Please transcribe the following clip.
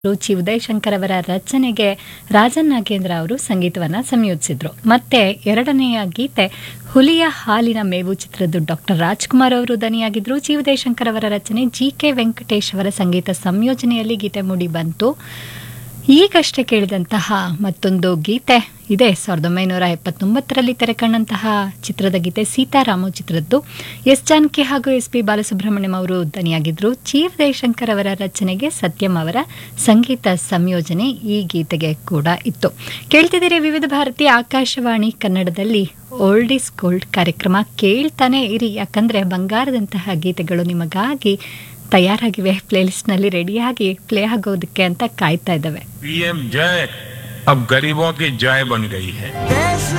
ರುಚಿ ಉದಯಶಂಕರ್ ಅವರ ರಚನೆಗೆ ರಾಜನ್ ನಾಗೇಂದ್ರ ಅವರು ಸಂಗೀತವನ್ನ ಸಂಯೋಜಿಸಿದ್ರು ಮತ್ತೆ ಎರಡನೆಯ ಗೀತೆ ಹುಲಿಯ ಹಾಲಿನ ಮೇವು ಚಿತ್ರದ್ದು ಡಾಕ್ಟರ್ ರಾಜ್ಕುಮಾರ್ ಅವರು ದನಿಯಾಗಿದ್ರು ಜಿ ಉದಯಶಂಕರ್ ಅವರ ರಚನೆ ಜಿ ಕೆ ವೆಂಕಟೇಶ್ ಅವರ ಸಂಗೀತ ಸಂಯೋಜನೆಯಲ್ಲಿ ಗೀತೆ ಮೂಡಿ ಬಂತು ಈಗಷ್ಟೇ ಕೇಳಿದಂತಹ ಮತ್ತೊಂದು ಗೀತೆ ಇದೆ ಸಾವಿರದ ಒಂಬೈನೂರ ಎಪ್ಪತ್ತೊಂಬತ್ತರಲ್ಲಿ ತೆರೆಕಂಡಂತಹ ಚಿತ್ರದ ಗೀತೆ ಸೀತಾರಾಮು ಚಿತ್ರದ್ದು ಎಸ್ ಜಾನಕಿ ಹಾಗೂ ಎಸ್ ಪಿ ಬಾಲಸುಬ್ರಹ್ಮಣ್ಯಂ ಅವರು ದನಿಯಾಗಿದ್ರು ಚೀಫ್ ಜಯಶಂಕರ್ ಅವರ ರಚನೆಗೆ ಸತ್ಯಂ ಅವರ ಸಂಗೀತ ಸಂಯೋಜನೆ ಈ ಗೀತೆಗೆ ಕೂಡ ಇತ್ತು ಕೇಳ್ತಿದ್ದೀರಿ ವಿವಿಧ ಭಾರತಿ ಆಕಾಶವಾಣಿ ಕನ್ನಡದಲ್ಲಿ ಓಲ್ಡ್ ಇಸ್ ಗೋಲ್ಡ್ ಕಾರ್ಯಕ್ರಮ ಕೇಳ್ತಾನೆ ಇರಿ ಯಾಕಂದ್ರೆ ಬಂಗಾರದಂತಹ ಗೀತೆಗಳು ನಿಮಗಾಗಿ ತಯಾರಾಗಿವೆ ಪ್ಲೇಲಿಸ್ಟ್ನಲ್ಲಿ ರೆಡಿಯಾಗಿ ಪ್ಲೇ ಆಗೋದಕ್ಕೆ ಅಂತ ಕಾಯ್ತಾ ಇದ್ದಾವೆ पीएम जय अब गरीबों की जय बन गई है देश